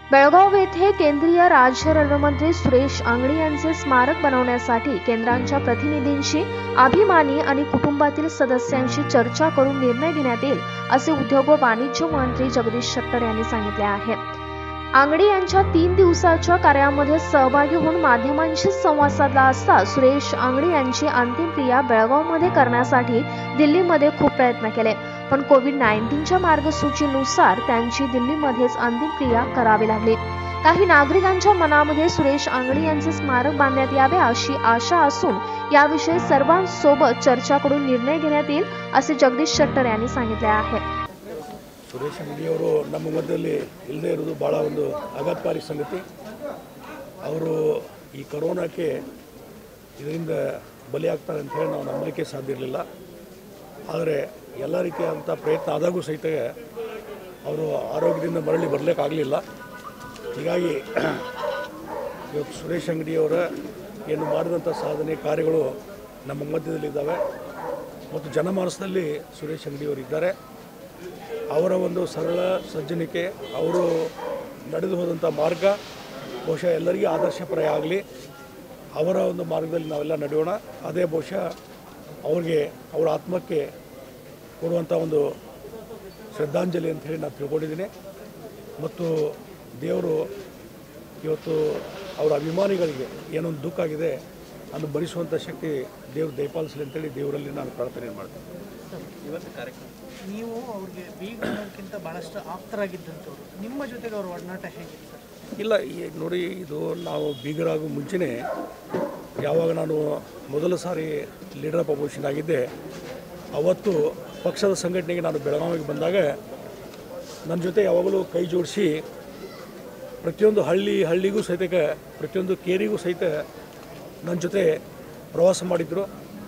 बेळगाव येथे केंद्रीय राज्य रेल्वेमंत्री सुरेश अंगडी यांचे स्मारक बनवण्यासाठी केंद्रांच्या प्रतिनिधींशी अभिमानी आणि कुटुंबातील सदस्यांशी चर्चा करून निर्णय घेण्यात येईल असे उद्योग व वाणिज्य मंत्री जगदीश शेट्टर यांनी सांगितले आहे आंगडी यांच्या तीन दिवसाच्या कार्यामध्ये सहभागी होऊन माध्यमांशी संवाद साधला असता सुरेश आंगडी यांची अंतिम क्रिया बेळगावमध्ये करण्यासाठी दिल्लीमध्ये खूप प्रयत्न केले पण कोविड नाईन्टीनच्या मार्गसूचीनुसार त्यांची दिल्लीमध्येच अंतिम क्रिया करावी लागली काही नागरिकांच्या मनामध्ये सुरेश आंगडी यांचे स्मारक बांधण्यात यावे अशी आशा असून याविषयी सर्वांसोबत चर्चा करून निर्णय घेण्यात येईल असे जगदीश शेट्टर यांनी सांगितले आहे ಸುರೇಶ್ ಅಂಗಡಿಯವರು ನಮ್ಮ ಮಧ್ಯದಲ್ಲಿ ಇಲ್ಲದೇ ಇರೋದು ಭಾಳ ಒಂದು ಆಘಾತಕಾರಿ ಸಂಗತಿ ಅವರು ಈ ಕೊರೋನಾಕ್ಕೆ ಇದರಿಂದ ಬಲಿಯಾಗ್ತಾರೆ ಅಂತ ಹೇಳಿ ನಾವು ನಂಬಲಿಕ್ಕೆ ಸಾಧ್ಯ ಇರಲಿಲ್ಲ ಆದರೆ ಎಲ್ಲ ರೀತಿಯಾದಂಥ ಪ್ರಯತ್ನ ಆದಾಗೂ ಸಹಿತ ಅವರು ಆರೋಗ್ಯದಿಂದ ಮರಳಿ ಬರಲಿಕ್ಕಾಗಲಿಲ್ಲ ಹೀಗಾಗಿ ಇವತ್ತು ಸುರೇಶ್ ಅಂಗಡಿಯವರ ಏನು ಮಾಡಿದಂಥ ಸಾಧನೆ ಕಾರ್ಯಗಳು ನಮ್ಮ ಮಧ್ಯದಲ್ಲಿದ್ದಾವೆ ಮತ್ತು ಜನಮಾನಸದಲ್ಲಿ ಸುರೇಶ್ ಅಂಗಡಿಯವರು ಇದ್ದಾರೆ ಅವರ ಒಂದು ಸರಳ ಸಜ್ಜನಿಕೆ ಅವರು ನಡೆದು ಹೋದಂಥ ಮಾರ್ಗ ಬಹುಶಃ ಎಲ್ಲರಿಗೂ ಆದರ್ಶಪ್ರಾಯ ಆಗಲಿ ಅವರ ಒಂದು ಮಾರ್ಗದಲ್ಲಿ ನಾವೆಲ್ಲ ನಡೆಯೋಣ ಅದೇ ಬಹುಶಃ ಅವ್ರಿಗೆ ಅವರ ಆತ್ಮಕ್ಕೆ ಕೊಡುವಂಥ ಒಂದು ಶ್ರದ್ಧಾಂಜಲಿ ಅಂತ ಹೇಳಿ ನಾನು ತಿಳ್ಕೊಂಡಿದ್ದೀನಿ ಮತ್ತು ದೇವರು ಇವತ್ತು ಅವರ ಅಭಿಮಾನಿಗಳಿಗೆ ಏನೊಂದು ದುಃಖ ಆಗಿದೆ ಅದನ್ನು ಭರಿಸುವಂಥ ಶಕ್ತಿ ದೇವರು ದಯಪಾಲಿಸಲಿ ಅಂತೇಳಿ ದೇವರಲ್ಲಿ ನಾನು ಪ್ರಾರ್ಥನೆ ಮಾಡ್ತೀನಿ ಇವತ್ತು ಕಾರ್ಯಕ್ರಮ ನೀವು ಅವ್ರಿಗೆ ಬೀಗ ಅನ್ನೋದಕ್ಕಿಂತ ಭಾಳಷ್ಟು ಆಪ್ತರಾಗಿದ್ದಂಥವ್ರು ನಿಮ್ಮ ಜೊತೆಗೆ ಅವ್ರ ಒಡನಾಟ ಹೇಗಿದೆ ಸರ್ ಇಲ್ಲ ಈ ನೋಡಿ ಇದು ನಾವು ಬೀಗರಾಗೋ ಮುಂಚೆನೇ ಯಾವಾಗ ನಾನು ಮೊದಲ ಸಾರಿ ಲೀಡರ್ ಆಫ್ ಅಪೋಸಿಷನ್ ಆಗಿದ್ದೆ ಅವತ್ತು ಪಕ್ಷದ ಸಂಘಟನೆಗೆ ನಾನು ಬೆಳಗಾವಿಗೆ ಬಂದಾಗ ನನ್ನ ಜೊತೆ ಯಾವಾಗಲೂ ಕೈ ಜೋಡಿಸಿ ಪ್ರತಿಯೊಂದು ಹಳ್ಳಿ ಹಳ್ಳಿಗೂ ಸಹಿತ ಪ್ರತಿಯೊಂದು ಕೇರಿಗೂ ಸಹಿತ ನನ್ನ ಜೊತೆ ಪ್ರವಾಸ ಮಾಡಿದರು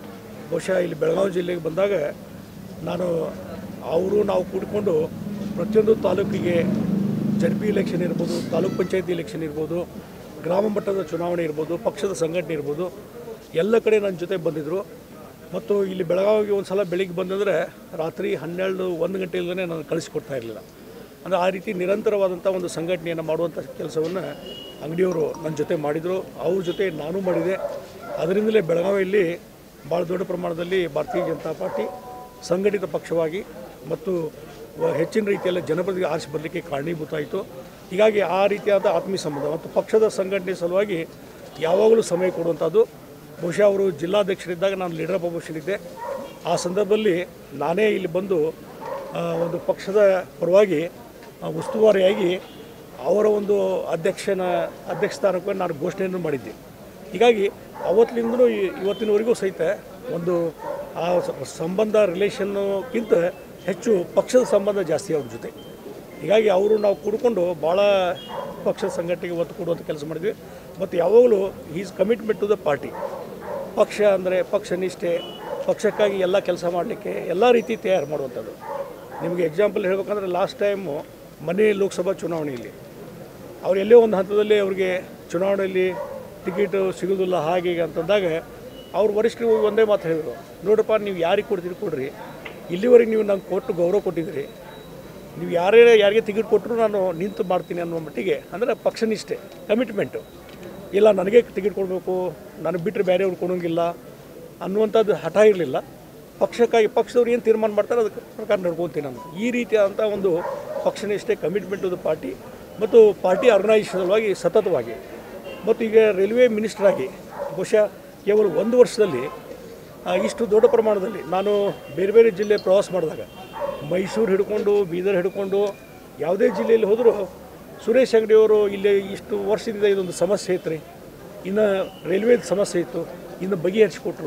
ಬಹುಶಃ ಇಲ್ಲಿ ಬೆಳಗಾವಿ ಜಿಲ್ಲೆಗೆ ಬಂದಾಗ ನಾನು ಅವರು ನಾವು ಕೂಡಿಕೊಂಡು ಪ್ರತಿಯೊಂದು ತಾಲೂಕಿಗೆ ಜಡ್ ಪಿ ಇಲೆಕ್ಷನ್ ಇರ್ಬೋದು ತಾಲೂಕ್ ಪಂಚಾಯತಿ ಇಲೆಕ್ಷನ್ ಇರ್ಬೋದು ಗ್ರಾಮ ಮಟ್ಟದ ಚುನಾವಣೆ ಇರ್ಬೋದು ಪಕ್ಷದ ಸಂಘಟನೆ ಇರ್ಬೋದು ಎಲ್ಲ ಕಡೆ ನನ್ನ ಜೊತೆ ಬಂದಿದ್ದರು ಮತ್ತು ಇಲ್ಲಿ ಬೆಳಗಾವಿಗೆ ಒಂದು ಸಲ ಬೆಳಿಗ್ಗೆ ಬಂದಂದರೆ ರಾತ್ರಿ ಹನ್ನೆರಡು ಒಂದು ಗಂಟೆ ಇಲ್ಲದೇ ನಾನು ಕಳಿಸ್ಕೊಡ್ತಾ ಇರಲಿಲ್ಲ ಅಂದರೆ ಆ ರೀತಿ ನಿರಂತರವಾದಂಥ ಒಂದು ಸಂಘಟನೆಯನ್ನು ಮಾಡುವಂಥ ಕೆಲಸವನ್ನು ಅಂಗಡಿಯವರು ನನ್ನ ಜೊತೆ ಮಾಡಿದರು ಅವ್ರ ಜೊತೆ ನಾನು ಮಾಡಿದೆ ಅದರಿಂದಲೇ ಬೆಳಗಾವಿಯಲ್ಲಿ ಭಾಳ ದೊಡ್ಡ ಪ್ರಮಾಣದಲ್ಲಿ ಭಾರತೀಯ ಜನತಾ ಪಾರ್ಟಿ ಸಂಘಟಿತ ಪಕ್ಷವಾಗಿ ಮತ್ತು ವ- ಹೆಚ್ಚಿನ ರೀತಿಯಲ್ಲಿ ಜನಪ್ರತಿನಿಧಿ ಆರಿಸಿ ಬರಲಿಕ್ಕೆ ಕಾರಣೀಭೂತ ಆಯಿತು ಹೀಗಾಗಿ ಆ ರೀತಿಯಾದ ಆತ್ಮೀಯ ಸಂಬಂಧ ಮತ್ತು ಪಕ್ಷದ ಸಂಘಟನೆ ಸಲುವಾಗಿ ಯಾವಾಗಲೂ ಸಮಯ ಕೊಡುವಂಥದ್ದು ಬಹುಶಃ ಅವರು ಜಿಲ್ಲಾಧ್ಯಕ್ಷರಿದ್ದಾಗ ನಾನು ಲೀಡರ್ ಆಫ್ ಅಪೋಸಿಷನ್ ಇದ್ದೆ ಆ ಸಂದರ್ಭದಲ್ಲಿ ನಾನೇ ಇಲ್ಲಿ ಬಂದು ಆ, ಒಂದು ಪಕ್ಷದ ಪರವಾಗಿ ಆ, ಉಸ್ತುವಾರಿಯಾಗಿ ಅವರ ಒಂದು ಅಧ್ಯಕ್ಷನ ಅಧ್ಯಕ್ಷ ಸ್ಥಾನಕ್ಕೆ ನಾನು ಘೋಷಣೆಯನ್ನು ಮಾಡಿದ್ದೆ ಹೀಗಾಗಿ ಅವತ್ತಿನಿಂದಲೂ ಇ- ಇವತ್ತಿನವರೆಗೂ ಸಹಿತ ಒಂದು ಆ ಸ- ಸಂಬಂಧ ರಿಲೇಷನ್ಗಿಂತ ಹೆಚ್ಚು ಪಕ್ಷದ ಸಂಬಂಧ ಜಾಸ್ತಿ ಅವ್ರ ಜೊತೆ ಹೀಗಾಗಿ ಅವರು ನಾವು ಕೂಡಿಕೊಂಡು ಭಾಳ ಪಕ್ಷದ ಸಂಘಟನೆಗೆ ಒತ್ತು ಕೊಡುವಂಥ ಕೆಲಸ ಮಾಡಿದ್ವಿ ಮತ್ತು ಯಾವಾಗಲೂ is commitment to the party ಪಕ್ಷ ಅಂದರೆ ಪಕ್ಷ ನಿಷ್ಠೆ ಪಕ್ಷಕ್ಕಾಗಿ ಎಲ್ಲ ಕೆಲಸ ಮಾಡಲಿಕ್ಕೆ ಎಲ್ಲ ರೀತಿ ತಯಾರು ಮಾಡುವಂಥದ್ದು ನಿಮಗೆ ಎಕ್ಸಾಂಪಲ್ ಹೇಳ್ಬೇಕಂದ್ರೆ ಲಾಸ್ಟ್ ಟೈಮು ಮನೆ ಲೋಕಸಭಾ ಚುನಾವಣೆಯಲ್ಲಿ ಅವ್ರು ಎಲ್ಲೋ ಒಂದು ಹಂತದಲ್ಲಿ ಅವ್ರಿಗೆ ಚುನಾವಣೆಯಲ್ಲಿ ಟಿಕೆಟ್ ಸಿಗೋದಿಲ್ಲ ಹಾಗೆ ಹೀಗೆ ಅಂತಂದಾಗ ಅವ್ರ ವರಿಷ್ಠರು ಹೋಗಿ ಒಂದೇ ಮಾತು ಹೇಳಿದರು ನೋಡಪ್ಪ ನೀವು ಯಾರಿಗೆ ಕೊಡ್ತೀರಿ ಕೊಡ್ರಿ ಇಲ್ಲಿವರೆಗೆ ನೀವು ನಂಗೆ ಕೊಟ್ಟು ಗೌರವ ಕೊಟ್ಟಿದ್ದೀರಿ ನೀವು ಯಾರೇ ಯಾರಿಗೆ ಟಿಕೆಟ್ ಕೊಟ್ಟರು ನಾನು ನಿಂತು ಮಾಡ್ತೀನಿ ಅನ್ನೋ ಮಟ್ಟಿಗೆ ಅಂದರೆ ಪಕ್ಷನಿಷ್ಠೆ ಕಮಿಟ್ಮೆಂಟು ಇಲ್ಲ ನನಗೆ ಟಿಕೆಟ್ ಕೊಡಬೇಕು ನನಗೆ ಬಿಟ್ಟರೆ ಬೇರೆಯವ್ರು ಕೊಡೋಂಗಿಲ್ಲ ಅನ್ನುವಂಥದ್ದು ಹಠ ಇರಲಿಲ್ಲ ಪಕ್ಷಕ್ಕಾಗಿ ಪಕ್ಷದವ್ರು ಏನು ತೀರ್ಮಾನ ಮಾಡ್ತಾರೆ ಅದಕ್ಕೆ ಪ್ರಕಾರ ನಡ್ಕೊತೀನಿ ನಾನು ಈ ರೀತಿಯಾದಂಥ ಒಂದು ಪಕ್ಷನಿಷ್ಠೆ ಕಮಿಟ್ಮೆಂಟ್ ಟು ದ ಪಾರ್ಟಿ ಮತ್ತು ಪಾರ್ಟಿ ಆರ್ಗನೈಸೇಷನ್ ಸಲುವಾಗಿ ಸತತವಾಗಿ ಮತ್ತು ಈಗ ರೈಲ್ವೆ ಮಿನಿಸ್ಟರ್ ಆಗಿ ಬಹುಶಃ ಕೇವಲ ಒಂದು ವರ್ಷದಲ್ಲಿ ಆ, ಇಷ್ಟು ದೊಡ್ಡ ಪ್ರಮಾಣದಲ್ಲಿ ನಾನು ಬೇರೆ ಬೇರೆ ಜಿಲ್ಲೆ ಪ್ರವಾಸ ಮಾಡಿದಾಗ ಮೈಸೂರು ಹಿಡ್ಕೊಂಡು ಬೀದರ್ ಹಿಡ್ಕೊಂಡು ಯಾವುದೇ ಜಿಲ್ಲೆಯಲ್ಲಿ ಹೋದರೂ ಸುರೇಶ್ ಅಂಗಡಿಯವರು ಇಲ್ಲಿ ಇಷ್ಟು ವರ್ಷದಿಂದ ಇದೊಂದು ಸಮಸ್ಯೆ ಐತ್ರಿ ಇನ್ನು ರೈಲ್ವೇದ ಸಮಸ್ಯೆ ಇತ್ತು ಇನ್ನು ಬಗೆಹರಿಸಿಕೊಟ್ರು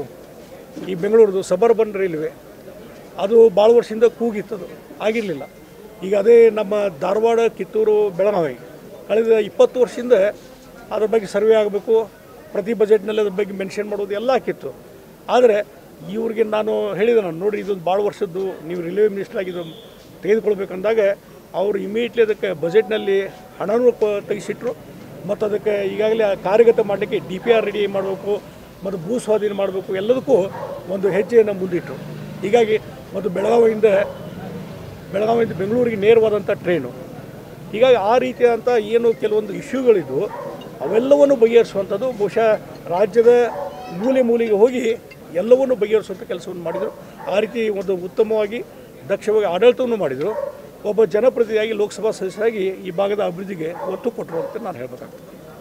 ಈ ಬೆಂಗಳೂರದು ಸಬರ್ಬನ್ ರೈಲ್ವೆ ಅದು ಭಾಳ ವರ್ಷದಿಂದ ಕೂಗಿತ್ತದು ಆಗಿರಲಿಲ್ಲ ಈಗ ಅದೇ ನಮ್ಮ ಧಾರವಾಡ ಕಿತ್ತೂರು ಬೆಳಗಾವಿ ಕಳೆದ ಇಪ್ಪತ್ತು ವರ್ಷದಿಂದ ಅದ್ರ ಬಗ್ಗೆ ಸರ್ವೆ ಆಗಬೇಕು ಪ್ರತಿ ಬಜೆಟ್ನಲ್ಲಿ ಅದ್ರ ಬಗ್ಗೆ ಮೆನ್ಷನ್ ಮಾಡೋದು ಎಲ್ಲ ಹಾಕಿತ್ತು ಆದರೆ ಇವ್ರಿಗೆ ನಾನು ಹೇಳಿದೆ ನಾನು ನೋಡಿ ಇದೊಂದು ಭಾಳ ವರ್ಷದ್ದು ನೀವು ರೈಲ್ವೆ ಮಿನಿಸ್ಟರ್ ಆಗಿ ಇದನ್ನು ತೆಗೆದುಕೊಳ್ಬೇಕಂದಾಗ ಅವರು ಇಮಿಡಿಯೇಟ್ಲಿ ಅದಕ್ಕೆ ಬಜೆಟ್ನಲ್ಲಿ ಹಣನೂ ಪ ತೆಗೆಸಿಟ್ರು ಮತ್ತು ಅದಕ್ಕೆ ಈಗಾಗಲೇ ಆ ಕಾರ್ಯಗತ ಮಾಡಲಿಕ್ಕೆ ಡಿ ಪಿ ಆರ್ ರೆಡಿ ಮಾಡಬೇಕು ಮತ್ತು ಭೂ ಸ್ವಾಧೀನ ಮಾಡಬೇಕು ಎಲ್ಲದಕ್ಕೂ ಒಂದು ಹೆಜ್ಜೆಯನ್ನು ಮುಂದಿಟ್ಟರು ಹೀಗಾಗಿ ಮತ್ತು ಬೆಳಗಾವಿಯಿಂದ ಬೆಳಗಾವಿಯಿಂದ ಬೆಂಗಳೂರಿಗೆ ನೇರವಾದಂಥ ಟ್ರೈನು ಹೀಗಾಗಿ ಆ ರೀತಿಯಾದಂಥ ಏನು ಕೆಲವೊಂದು ಇಶ್ಯೂಗಳಿದ್ವು ಅವೆಲ್ಲವನ್ನು ಬಗೆಹರಿಸುವಂಥದ್ದು ಬಹುಶಃ ರಾಜ್ಯದ ಮೂಲೆ ಮೂಲೆಗೆ ಹೋಗಿ ಎಲ್ಲವನ್ನು ಬಗೆಹರಿಸುವಂಥ ಕೆಲಸವನ್ನು ಮಾಡಿದರು ಆ ರೀತಿ ಒಂದು ಉತ್ತಮವಾಗಿ ದಕ್ಷವಾಗಿ ಆಡಳಿತವನ್ನು ಮಾಡಿದರು ಒಬ್ಬ ಜನಪ್ರತಿನಿಧಿಯಾಗಿ ಲೋಕಸಭಾ ಸದಸ್ಯರಾಗಿ ಈ ಭಾಗದ ಅಭಿವೃದ್ಧಿಗೆ ಒತ್ತು ಕೊಟ್ಟರು ಅಂತ ನಾನು ಹೇಳಬೇಕಾಗ್ತದೆ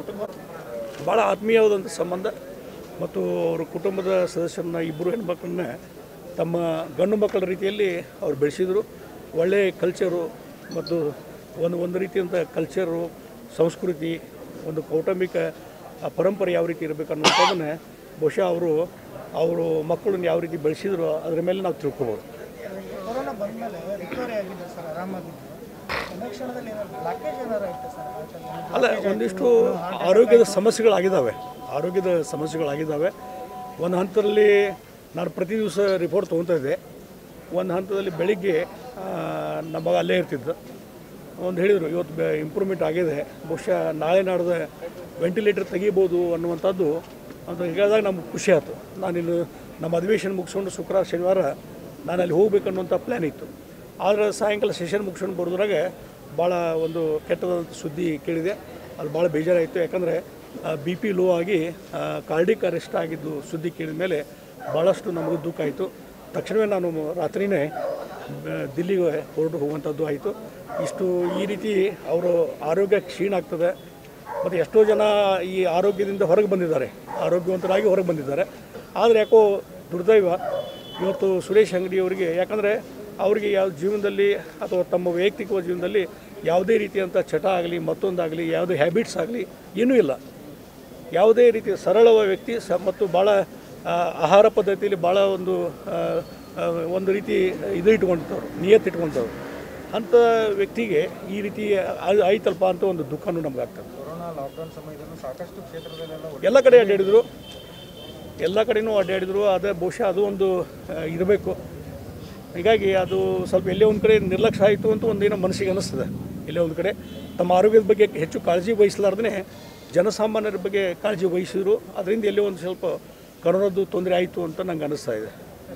ಭಾಳ ಆತ್ಮೀಯವಾದಂಥ ಸಂಬಂಧ ಮತ್ತು ಅವರ ಕುಟುಂಬದ ಸದಸ್ಯರನ್ನ ಇಬ್ಬರು ಹೆಣ್ಮಕ್ಳನ್ನ ತಮ್ಮ ಗಂಡು ಮಕ್ಕಳ ರೀತಿಯಲ್ಲಿ ಅವ್ರು ಬೆಳೆಸಿದರು ಒಳ್ಳೆಯ ಕಲ್ಚರು ಮತ್ತು ಒಂದು ಒಂದು ರೀತಿಯಂಥ ಕಲ್ಚರು ಸಂಸ್ಕೃತಿ ಒಂದು ಕೌಟುಂಬಿಕ ಆ ಪರಂಪರೆ ಯಾವ ರೀತಿ ಇರಬೇಕು ಅನ್ನೋಂಥದ್ದನ್ನು ಬಹುಶಃ ಅವರು ಅವರು ಮಕ್ಕಳನ್ನ ಯಾವ ರೀತಿ ಬೆಳೆಸಿದ್ರು ಅದರ ಮೇಲೆ ನಾವು ತಿಳ್ಕೊಬೋದು ಕೊರೋನಾ ಬಂದಮೇಲೆ ರಿಕವರಿ ಆಗಿದೆ ಸರ್ ಆರಾಮಾಗಿದ್ದು ತಕ್ಷಣದಲ್ಲಿ ಏನಾದ್ರು ಬ್ಲಾಕೇಜ್ ಏನಾರು ಆಯ್ತಾ ಸರ್ ಹಾರ್ಟಲ್ಲಿ? ಅಲ್ಲ ಒಂದಿಷ್ಟು ಆರೋಗ್ಯದ ಸಮಸ್ಯೆಗಳಾಗಿದ್ದಾವೆ ಆರೋಗ್ಯದ ಸಮಸ್ಯೆಗಳಾಗಿದ್ದಾವೆ ಒಂದು ಹಂತದಲ್ಲಿ ನಾನು ಪ್ರತಿ ದಿವಸ ರಿಪೋರ್ಟ್ ತೊಗೊತಾ ಇದ್ದೆ ಒಂದು ಹಂತದಲ್ಲಿ ಬೆಳಿಗ್ಗೆ ಆ, ನಮ್ಮ ಮಗ ಅಲ್ಲೇ ಇರ್ತಿದ್ದ ಒಂದು ಹೇಳಿದರು ಇವತ್ತು ಇಂಪ್ರೂವ್ಮೆಂಟ್ ಆಗಿದೆ ಬಹುಶಃ ನಾಳೆ ನಾಡ್ದು ವೆಂಟಿಲೇಟರ್ ತೆಗಿಬೋದು ಅನ್ನುವಂಥದ್ದು ಅಂತ ಹೇಳಿದಾಗ ನಮ್ಗೆ ಖುಷಿ ಆಯಿತು ನಾನಿನ್ನು ನಮ್ಮ ಅಧಿವೇಶನ ಮುಗಿಸ್ಕೊಂಡು ಶುಕ್ರವಾರ ಶನಿವಾರ ನಾನು ಅಲ್ಲಿ ಹೋಗ್ಬೇಕನ್ನುವಂಥ ಪ್ಲ್ಯಾನ್ ಇತ್ತು ಆದರೆ ಸಾಯಂಕಾಲ ಸೆಷನ್ ಮುಗಿಸ್ಕೊಂಡು ಬರೋದ್ರಾಗ ಭಾಳ ಒಂದು ಕೆಟ್ಟದಾದಂಥ ಸುದ್ದಿ ಕೇಳಿದೆ ಅದು ಭಾಳ ಬೇಜಾರಾಯಿತು ಯಾಕಂದರೆ ಬಿ ಪಿ ಲೋ ಆಗಿ ಕಾರ್ಡಿಕ್ ಅರೆಸ್ಟ್ ಆಗಿದ್ದು ಸುದ್ದಿ ಕೇಳಿದ ಮೇಲೆ ಭಾಳಷ್ಟು ನಮಗೂ ದುಃಖ ಆಯಿತು ತಕ್ಷಣವೇ ನಾನು ರಾತ್ರಿನೇ ಬ- ದಿಲ್ಲಿಗೆ ಹೊರಟು ಹೋಗುವಂಥದ್ದು ಆಯಿತು ಇಷ್ಟು ಈ ರೀತಿ ಅವರು ಆರೋಗ್ಯ ಕ್ಷೀಣ ಆಗ್ತದೆ ಮತ್ತು ಎಷ್ಟೋ ಜನ ಈ ಆರೋಗ್ಯದಿಂದ ಹೊರಗೆ ಬಂದಿದ್ದಾರೆ ಆರೋಗ್ಯವಂತರಾಗಿ ಹೊರಗೆ ಬಂದಿದ್ದಾರೆ ಆದರೆ ಯಾಕೋ ದುರ್ದೈವ ಇವತ್ತು ಸುರೇಶ್ ಅಂಗಡಿ ಅವರಿಗೆ ಯಾಕಂದರೆ ಅವರಿಗೆ ಯಾವ ಜೀವನದಲ್ಲಿ ಅಥವಾ ತಮ್ಮ ವೈಯಕ್ತಿಕ ಜೀವನದಲ್ಲಿ ಯಾವುದೇ ರೀತಿಯಂಥ ಚಟ ಆಗಲಿ ಮತ್ತೊಂದಾಗಲಿ ಯಾವುದೇ ಹ್ಯಾಬಿಟ್ಸ್ ಆಗಲಿ ಏನೂ ಇಲ್ಲ ಯಾವುದೇ ರೀತಿಯ ಸರಳವ ವ್ಯಕ್ತಿ ಸ ಮತ್ತು ಭಾಳ ಆ, ಆಹಾರ ಪದ್ಧತಿಯಲ್ಲಿ ಭಾಳ ಒಂದು ಆ, ಆ, ಒಂದು ರೀತಿ ಇದು ಇಟ್ಕೊಂತವ್ರು ನಿಯತ್ ಇಟ್ಕೊಂತವ್ರು ಅಂಥ ವ್ಯಕ್ತಿಗೆ ಈ ರೀತಿ ಆ- ಆಯ್ತಲ್ಪ ಅಂತ ಒಂದು ದುಃಖನೂ ನಮ್ಗೆ ಆಗ್ತದೆ ಕೊರೋನಾ ಲಾಕ್ಡೌನ್ ಸಮಯದಲ್ಲೂ ಸಾಕಷ್ಟು ಕ್ಷೇತ್ರದಲ್ಲೆಲ್ಲ ಎಲ್ಲ ಕಡೆ ಅಡ್ಡಾಡಿದರು ಎಲ್ಲ ಕಡೆನೂ ಅಡ್ಡಾಡಿದರು ಅದೇ ಬಹುಶಃ ಅದು ಒಂದು ಇರಬೇಕು ಹೀಗಾಗಿ ಅದು ಸ್ವಲ್ಪ ಎಲ್ಲೇ ಒಂದು ಕಡೆ ನಿರ್ಲಕ್ಷ್ಯ ಆಯಿತು ಅಂತ ಒಂದೇನೋ ಮನಸ್ಸಿಗೆ ಅನ್ನಿಸ್ತದೆ ಎಲ್ಲೇ ಒಂದು ಕಡೆ ತಮ್ಮ ಆರೋಗ್ಯದ ಬಗ್ಗೆ ಹೆಚ್ಚು ಕಾಳಜಿ ವಹಿಸಲಾರ್ದೇ ಜನಸಾಮಾನ್ಯರ ಬಗ್ಗೆ ಕಾಳಜಿ ವಹಿಸಿದ್ರು ಅದರಿಂದ ಎಲ್ಲೇ ಒಂದು ಸ್ವಲ್ಪ ಕರೋನಾದ್ದು ತೊಂದರೆ ಆಯಿತು ಅಂತ ನಂಗೆ ಅನ್ನಿಸ್ತಾ ಇದೆ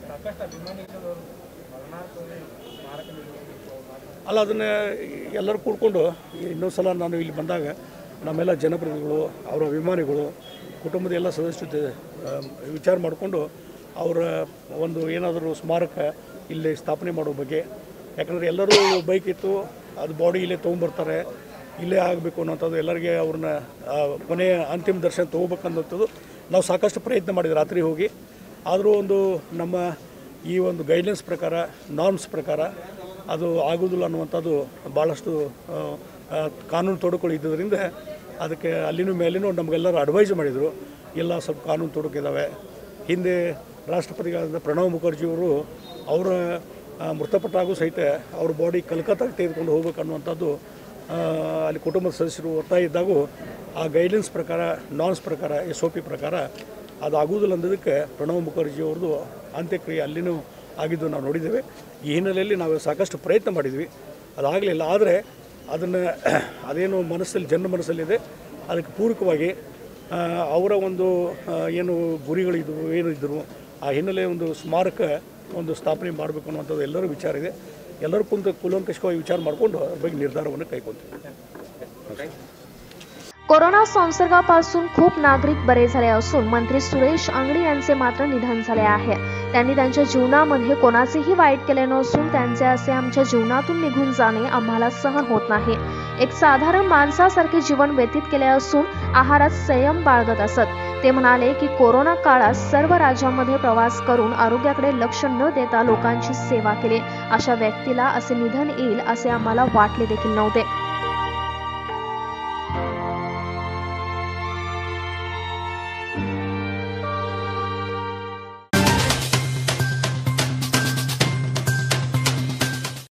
ಅಲ್ಲ ಅದನ್ನು ಎಲ್ಲರೂ ಕೂಡ್ಕೊಂಡು ಇನ್ನೊಂದು ಸಲ ನಾನು ಇಲ್ಲಿ ಬಂದಾಗ ನಮ್ಮೆಲ್ಲ ಜನಪ್ರತಿನಿಧಿಗಳು ಅವರ ಅಭಿಮಾನಿಗಳು ಕುಟುಂಬದ ಎಲ್ಲ ಸದಸ್ಯರ ಜೊತೆ ಆ, ವಿಚಾರ ಮಾಡಿಕೊಂಡು ಅವರ ಒಂದು ಏನಾದರೂ ಸ್ಮಾರಕ ಇಲ್ಲಿ ಸ್ಥಾಪನೆ ಮಾಡೋ ಬಗ್ಗೆ ಯಾಕಂದರೆ ಎಲ್ಲರೂ ಬೈಕ್ ಇತ್ತು ಅದು ಬಾಡಿ ಇಲ್ಲೇ ತೊಗೊಂಬರ್ತಾರೆ ಇಲ್ಲೇ ಆಗಬೇಕು ಅನ್ನೋಂಥದ್ದು ಎಲ್ಲರಿಗೆ ಅವ್ರನ್ನ ಆ, ಕೊನೆಯ ಅಂತಿಮ ದರ್ಶನ ತೊಗೋಬೇಕನ್ನೋಂಥದ್ದು ನಾವು ಸಾಕಷ್ಟು ಪ್ರಯತ್ನ ಮಾಡಿದ್ವಿ ರಾತ್ರಿ ಹೋಗಿ ಆದರೂ ಒಂದು ನಮ್ಮ ಈ ಒಂದು ಗೈಡ್ಲೈನ್ಸ್ ಪ್ರಕಾರ ನಾರ್ಮ್ಸ್ ಪ್ರಕಾರ ಅದು ಆಗೋದಿಲ್ಲ ಅನ್ನುವಂಥದ್ದು ಭಾಳಷ್ಟು ಆ, ಆ, ಕಾನೂನು ತೊಡಕುಗಳು ಇದ್ದುದರಿಂದ ಅದಕ್ಕೆ ಅಲ್ಲಿನೂ ಮೇಲಿನೂ ನಮಗೆಲ್ಲರೂ ಅಡ್ವೈಸ್ ಮಾಡಿದರು ಎಲ್ಲ ಸ್ವಲ್ಪ ಕಾನೂನು ತೊಡಕಿದ್ದಾವೆ ಹಿಂದೆ ರಾಷ್ಟ್ರಪತಿಗಳಾದ ಪ್ರಣವ್ ಮುಖರ್ಜಿಯವರು ಅವರ ಆ, ಮೃತಪಟ್ಟಾಗೂ ಸಹಿತ ಅವ್ರ ಬಾಡಿ ಕಲ್ಕತ್ತಾಗೆ ತೆಗೆದುಕೊಂಡು ಹೋಗ್ಬೇಕು ಅನ್ನುವಂಥದ್ದು ಆ, ಅಲ್ಲಿ ಕುಟುಂಬದ ಸದಸ್ಯರು ಒತ್ತಾಯ ಇದ್ದಾಗೂ ಆ ಗೈಡ್ಲೈನ್ಸ್ ಪ್ರಕಾರ ನಾರ್ಮ್ಸ್ ಪ್ರಕಾರ ಎಸ್ ಒ ಪಿ ಪ್ರಕಾರ ಅದು ಆಗುವುದಿಲ್ಲ ಅಂದದಕ್ಕೆ ಪ್ರಣವ್ ಮುಖರ್ಜಿ ಅವ್ರದ್ದು ಅಂತ್ಯಕ್ರಿಯೆ ಅಲ್ಲಿನೂ ಆಗಿದ್ದು ನಾವು ನೋಡಿದ್ದೇವೆ ಈ ಹಿನ್ನೆಲೆಯಲ್ಲಿ ನಾವು ಸಾಕಷ್ಟು ಪ್ರಯತ್ನ ಮಾಡಿದ್ವಿ ಅದಾಗಲಿಲ್ಲ ಆದರೆ ಅದನ್ನು ಅದೇನು ಮನಸ್ಸಲ್ಲಿ ಜನ ಮನಸ್ಸಲ್ಲಿದೆ ಅದಕ್ಕೆ ಪೂರಕವಾಗಿ ಆ, ಅವರ ಒಂದು ಆ, ಏನು ಗುರಿಗಳಿದ್ವು ಏನು ಇದ್ದರು ಆ ಹಿನ್ನೆಲೆ ಒಂದು ಸ್ಮಾರಕ ಒಂದು ಸ್ಥಾಪನೆ ಮಾಡಬೇಕು ಅನ್ನುವಂಥದ್ದು ಎಲ್ಲರೂ ವಿಚಾರ ಇದೆ ಎಲ್ಲರೂ ಕುಂತು ಕೂಲಂಕಷವಾಗಿ ವಿಚಾರ ಮಾಡಿಕೊಂಡು ಅದ್ರ ಬಗ್ಗೆ ನಿರ್ಧಾರವನ್ನು ಕೈಗೊಳ್ತೀವಿ कोरोना संसर्गापासून खूप नागरिक बरे झाले असून मंत्री सुरेश अंगडी यांचे मात्र निधन झाले आहे त्यांनी त्यांच्या जीवनामध्ये कोणाचेही वाईट केले नसून त्यांचे असे आमच्या जीवनातून निघून जाणे आम्हाला सहन होत नाही एक साधारण माणसासारखे जीवन व्यतीत केले असून आहारात संयम बाळगत असत ते म्हणाले की कोरोना काळात सर्व राज्यांमध्ये प्रवास करून आरोग्याकडे लक्ष न देता लोकांची सेवा केली अशा व्यक्तीला असे निधन येईल असे आम्हाला वाटले देखील नव्हते